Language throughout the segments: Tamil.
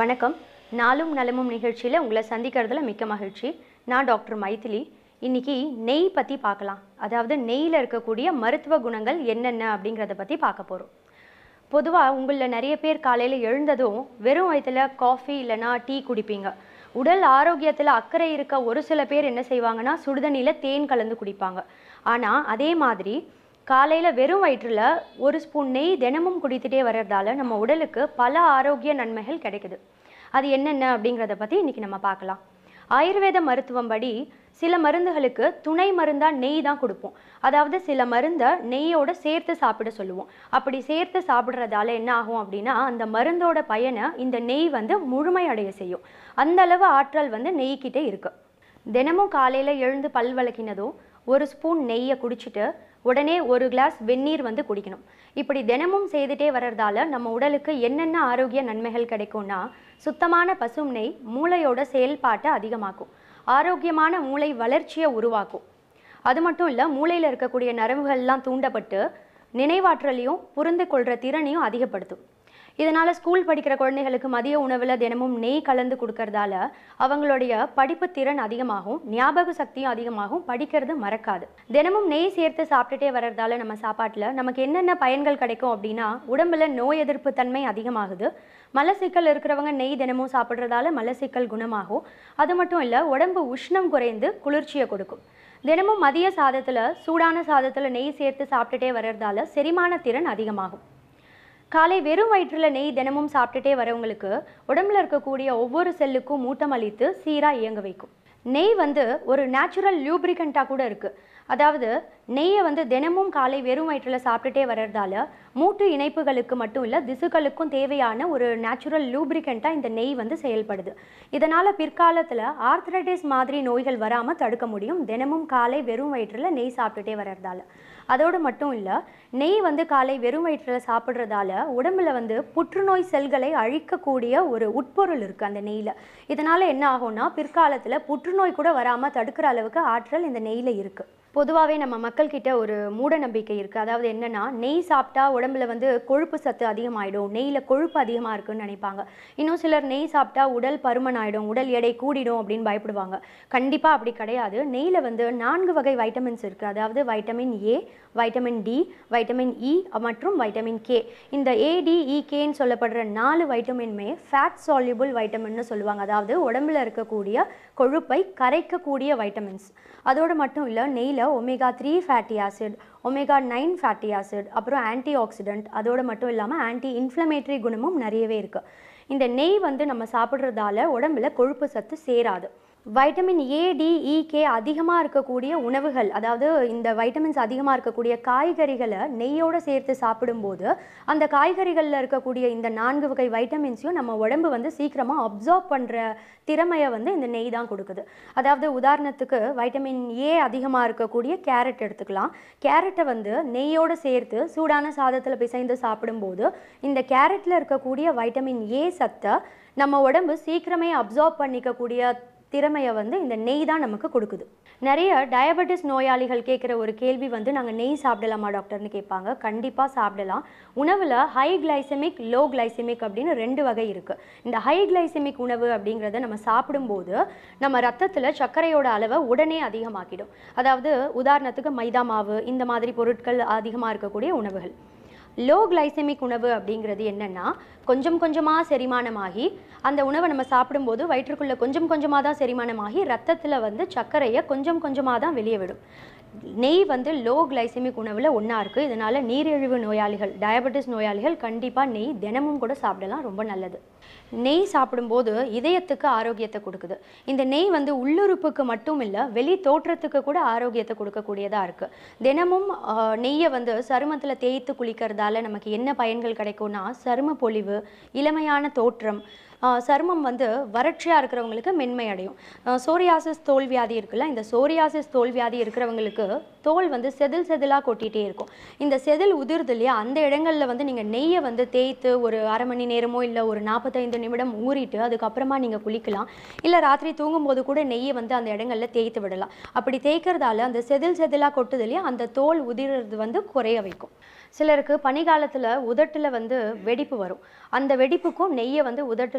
வணக்கம் நாளும் நலமும் நிகழ்ச்சியில் உங்களை சந்திக்கிறதுல மிக்க மகிழ்ச்சி நான் டாக்டர் மைதிலி இன்னைக்கு நெய் பற்றி பார்க்கலாம் அதாவது நெய்யில் இருக்கக்கூடிய மருத்துவ குணங்கள் என்னென்ன அப்படிங்கிறத பற்றி பார்க்க போகிறோம் பொதுவாக உங்களில் நிறைய பேர் காலையில் எழுந்ததும் வெறும் வயித்துல காஃபி இல்லைன்னா டீ குடிப்பீங்க உடல் ஆரோக்கியத்தில் அக்கறை இருக்க ஒரு சில பேர் என்ன செய்வாங்கன்னா சுடுதண்ணியில் தேன் கலந்து குடிப்பாங்க ஆனால் அதே மாதிரி காலையில் வெறும் வயிற்றில் ஒரு ஸ்பூன் நெய் தினமும் குடித்துட்டே வர்றதால நம்ம உடலுக்கு பல ஆரோக்கிய நன்மைகள் கிடைக்குது அது என்னென்ன அப்படிங்கிறத பற்றி இன்னைக்கு நம்ம பார்க்கலாம் ஆயுர்வேத மருத்துவம் படி சில மருந்துகளுக்கு துணை மருந்தா நெய் தான் கொடுப்போம் அதாவது சில மருந்தை நெய்யோட சேர்த்து சாப்பிட சொல்லுவோம் அப்படி சேர்த்து சாப்பிட்றதால என்ன ஆகும் அப்படின்னா அந்த மருந்தோட பயனை இந்த நெய் வந்து முழுமையடைய செய்யும் அந்த அளவு ஆற்றல் வந்து நெய்கிட்டே இருக்கு தினமும் காலையில் எழுந்து பல் விளக்கினதும் ஒரு ஸ்பூன் நெய்யை குடிச்சிட்டு உடனே ஒரு கிளாஸ் வெந்நீர் வந்து குடிக்கணும் இப்படி தினமும் செய்துட்டே வர்றதால நம்ம உடலுக்கு என்னென்ன ஆரோக்கிய நன்மைகள் கிடைக்கும்னா சுத்தமான பசும் நெய் மூளையோட செயல்பாட்டை அதிகமாக்கும் ஆரோக்கியமான மூளை வளர்ச்சியை உருவாக்கும் அது மட்டும் இல்லை மூளையில் இருக்கக்கூடிய நரம்புகள்லாம் தூண்டப்பட்டு நினைவாற்றலையும் புரிந்து கொள்கிற திறனையும் அதிகப்படுத்தும் இதனால் ஸ்கூல் படிக்கிற குழந்தைகளுக்கு மதிய உணவில் தினமும் நெய் கலந்து கொடுக்கறதால அவங்களுடைய படிப்பு திறன் அதிகமாகும் ஞாபக சக்தியும் அதிகமாகும் படிக்கிறது மறக்காது தினமும் நெய் சேர்த்து சாப்பிட்டுட்டே வர்றதால நம்ம சாப்பாட்டில் நமக்கு என்னென்ன பயன்கள் கிடைக்கும் அப்படின்னா உடம்புல நோய் எதிர்ப்பு தன்மை அதிகமாகுது மலச்சிக்கல் இருக்கிறவங்க நெய் தினமும் சாப்பிட்றதால மலச்சிக்கல் குணமாகும் அது மட்டும் இல்லை உடம்பு உஷ்ணம் குறைந்து குளிர்ச்சியை கொடுக்கும் தினமும் மதிய சாதத்தில் சூடான சாதத்தில் நெய் சேர்த்து சாப்பிட்டுட்டே வர்றதால செரிமான திறன் அதிகமாகும் காலை வெறும் வயிற்றில் நெய் தினமும் சாப்பிட்டுட்டே வரவங்களுக்கு உடம்புல இருக்கக்கூடிய ஒவ்வொரு செல்லுக்கும் மூட்டம் அளித்து சீராக இயங்க வைக்கும் நெய் வந்து ஒரு நேச்சுரல் லியூப்ரிகண்ட்டாக கூட இருக்குது அதாவது நெய்யை வந்து தினமும் காலை வெறும் வயிற்றில் சாப்பிட்டுட்டே வர்றதால மூட்டு இணைப்புகளுக்கு மட்டும் இல்லை திசுக்களுக்கும் தேவையான ஒரு நேச்சுரல் லூப்ரிகண்ட்டாக இந்த நெய் வந்து செயல்படுது இதனால் பிற்காலத்தில் ஆர்த்ரைட்டிஸ் மாதிரி நோய்கள் வராமல் தடுக்க முடியும் தினமும் காலை வெறும் வயிற்றில் நெய் சாப்பிட்டுட்டே வர்றதால அதோடு மட்டும் இல்லை நெய் வந்து காலை வெறும் வயிற்றில் சாப்பிட்றதால உடம்புல வந்து புற்றுநோய் செல்களை அழிக்கக்கூடிய ஒரு உட்பொருள் இருக்குது அந்த நெய்யில் இதனால் என்ன ஆகும்னா பிற்காலத்தில் புற்றுநோய் கூட வராமல் தடுக்கிற அளவுக்கு ஆற்றல் இந்த நெய்யில் இருக்குது பொதுவாகவே நம்ம மக்கள்கிட்ட ஒரு மூட நம்பிக்கை இருக்குது அதாவது என்னன்னா நெய் சாப்பிட்டா உடம்புல வந்து கொழுப்பு சத்து அதிகமாயிடும் நெய்யில் கொழுப்பு அதிகமாக இருக்குன்னு நினைப்பாங்க இன்னும் சிலர் நெய் சாப்பிட்டா உடல் பருமன் ஆயிடும் உடல் எடை கூடிடும் அப்படின்னு பயப்படுவாங்க கண்டிப்பாக அப்படி கிடையாது நெய்யில் வந்து நான்கு வகை வைட்டமின்ஸ் இருக்குது அதாவது vitamin A vitamin D vitamin E மற்றும் வைட்டமின் கே இந்த ஏடிஇகேன்னு சொல்லப்படுற நாலு வைட்டமின்மே ஃபேட் சால்யூபிள் வைட்டமின்னு சொல்லுவாங்க அதாவது உடம்புல இருக்கக்கூடிய கொழுப்பை கரைக்கக்கூடிய வைட்டமின்ஸ் அதோடு மட்டும் இல்லை நெய்யில் omega three fatty acid omega nine fatty acid அப்புறம் ஆன்டி ஆக்சிடென்ட் அதோடு மட்டும் இல்லாமல் ஆன்டி இன்ஃப்ளமேட்டரி குணமும் நிறையவே இருக்குது இந்த நெய் வந்து நம்ம சாப்பிட்றதால உடம்புல கொழுப்பு சத்து சேராது vitamin A D E K அதிகமாக இருக்கக்கூடிய உணவுகள் அதாவது இந்த வைட்டமின்ஸ் அதிகமாக இருக்கக்கூடிய காய்கறிகளை நெய்யோடு சேர்த்து சாப்பிடும்போது அந்த காய்கறிகளில் இருக்கக்கூடிய இந்த நான்கு வகை வைட்டமின்ஸையும் நம்ம உடம்பு வந்து சீக்கிரமாக அப்சார்ப் பண்ணுற திறமையை வந்து இந்த நெய் தான் கொடுக்குது அதாவது உதாரணத்துக்கு வைட்டமின் ஏ அதிகமாக இருக்கக்கூடிய கேரட் எடுத்துக்கலாம் கேரட்டை வந்து நெய்யோடு சேர்த்து சூடான சாதத்தில் பிசைந்து சாப்பிடும்போது இந்த கேரட்டில் இருக்கக்கூடிய வைட்டமின் ஏ சத்தை நம்ம உடம்பு சீக்கிரமே அப்சார்ப் பண்ணிக்கக்கூடிய திறமையை வந்து இந்த நெய் தான் நமக்கு கொடுக்குது நிறைய டயபெட்டிஸ் நோயாளிகள் கேட்குற ஒரு கேள்வி வந்து நாங்கள் நெய் சாப்பிடலாமா டாக்டர்னு கேட்பாங்க கண்டிப்பாக சாப்பிடலாம் உணவில் ஹை கிளைசமிக் லோ கிளைசமிக் அப்படின்னு ரெண்டு வகை இருக்குது இந்த ஹை கிளைசமிக் உணவு அப்படிங்கிறத நம்ம சாப்பிடும்போது நம்ம ரத்தத்தில் சர்க்கரையோட அளவை உடனே அதிகமாக்கிடும் அதாவது உதாரணத்துக்கு மைதா மாவு இந்த மாதிரி பொருட்கள் அதிகமாக இருக்கக்கூடிய உணவுகள் லோ கிளைசெமிக் உணவு அப்படிங்கிறது என்னென்னா கொஞ்சம் கொஞ்சமாக செரிமானமாகி அந்த உணவை நம்ம சாப்பிடும்போது வயிற்றுக்குள்ளே கொஞ்சம் கொஞ்சமாக தான் செரிமானமாகி ரத்தத்தில் வந்து சர்க்கரையை கொஞ்சம் கொஞ்சமாக தான் வெளியே விடும் நெய் வந்து லோ கிளைசெமிக் உணவில் ஒன்றா இருக்குது இதனால் நீரிழிவு நோயாளிகள் டயபெட்டிஸ் நோயாளிகள் கண்டிப்பாக நெய் தினமும் கூட சாப்பிடலாம் ரொம்ப நல்லது நெய் சாப்பிடும்போது இதயத்துக்கு ஆரோக்கியத்தை கொடுக்குது இந்த நெய் வந்து உள்ளுறுப்புக்கு மட்டும் இல்லை வெளி தோற்றத்துக்கு கூட ஆரோக்கியத்தை கொடுக்கக்கூடியதாக இருக்குது தினமும் ஆஹ், நெய்யை வந்து சருமத்தில் தேய்த்து குளிக்கிறதால நமக்கு என்ன பயன்கள் கிடைக்கும்னா சரும பொலிவு இளமையான தோற்றம் ஆஹ், சருமம் வந்து வறட்சியாக இருக்கிறவங்களுக்கு மென்மை அடையும் சோரியாசிஸ் தோல் வியாதி இருக்குல்ல இந்த சோரியாசிஸ் தோல் வியாதி இருக்கிறவங்களுக்கு தோல் வந்து செதில் செதிலாக கொட்டிகிட்டே இருக்கும் இந்த செதில் உதிருது இல்லையா அந்த இடங்களில் வந்து நீங்கள் நெய்யை வந்து தேய்த்து ஒரு அரை மணி நேரமோ இல்லை ஒரு நாற்பத்தைந்து நிமிடம் ஊறிட்டு அதுக்கப்புறமா நீங்கள் குளிக்கலாம் இல்லை ராத்திரி தூங்கும்போது கூட நெய்யை வந்து அந்த இடங்களில் தேய்த்து விடலாம் அப்படி தேய்க்கிறதால அந்த செதில் செதிலாக கொட்டுது இல்லையா அந்த தோல் உதிர்றது வந்து குறைய வைக்கும் சிலருக்கு பனிகாலத்தில் உதட்டில் வந்து வெடிப்பு வரும் அந்த வெடிப்புக்கும் நெய்யை வந்து உதட்டில்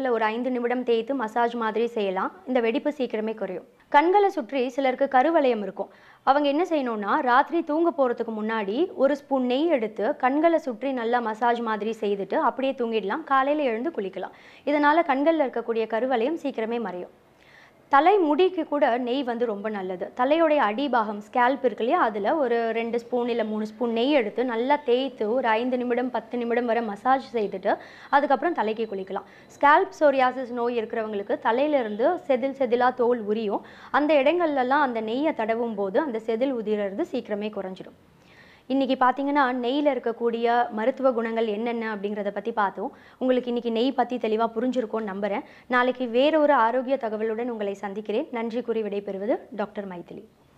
தண்ணியில் ஒரு ஐந்து நிமிடம் தேய்த்து மசாஜ் மாதிரி செய்யலாம் இந்த வெடிப்பு சீக்கிரமே குறையும் கண்களை சுற்றி சிலருக்கு கருவளையம் இருக்கும் அவங்க என்ன செய்யணும்னா ராத்திரி தூங்க போகிறதுக்கு முன்னாடி ஒரு ஸ்பூன் நெய் எடுத்து கண்களை சுற்றி நல்லா மசாஜ் மாதிரி செய்துட்டு அப்படியே தூங்கிடலாம் காலையில் எழுந்து குளிக்கலாம் இதனால் கண்களில் இருக்கக்கூடிய கருவளையம் சீக்கிரமே மறையும் தலை முடிக்கு கூட நெய் வந்து ரொம்ப நல்லது தலையோடைய அடிபாகம் ஸ்கேல்ப் இருக்கு இல்லையா அதில் ஒரு ரெண்டு ஸ்பூன் இல்லை மூணு ஸ்பூன் நெய் எடுத்து நல்லா தேய்த்து ஒரு ஐந்து நிமிடம் பத்து நிமிடம் வரை மசாஜ் செய்துட்டு அதுக்கப்புறம் தலைக்கு குளிக்கலாம் ஸ்கேல்ப் சோரியாசிஸ் நோய் இருக்கிறவங்களுக்கு தலையிலிருந்து செதில் செதிலாக தோல் உரியும் அந்த இடங்கள்லாம் அந்த நெய்யை தடவும் போது அந்த செதில் உதிர்றது சீக்கிரமே குறைஞ்சிடும் இன்னைக்கு பார்த்தீங்கன்னா நெய்யில் இருக்கக்கூடிய மருத்துவ குணங்கள் என்னென்ன அப்படிங்கிறத பற்றி பார்த்தோம் உங்களுக்கு இன்னைக்கு நெய் பற்றி தெளிவாக புரிஞ்சிருக்கும்னு நம்புகிறேன் நாளைக்கு வேற ஒரு ஆரோக்கிய தகவலுடன் உங்களை சந்திக்கிறேன் நன்றி கூறி விடைபெறுவது டாக்டர் மைதிலி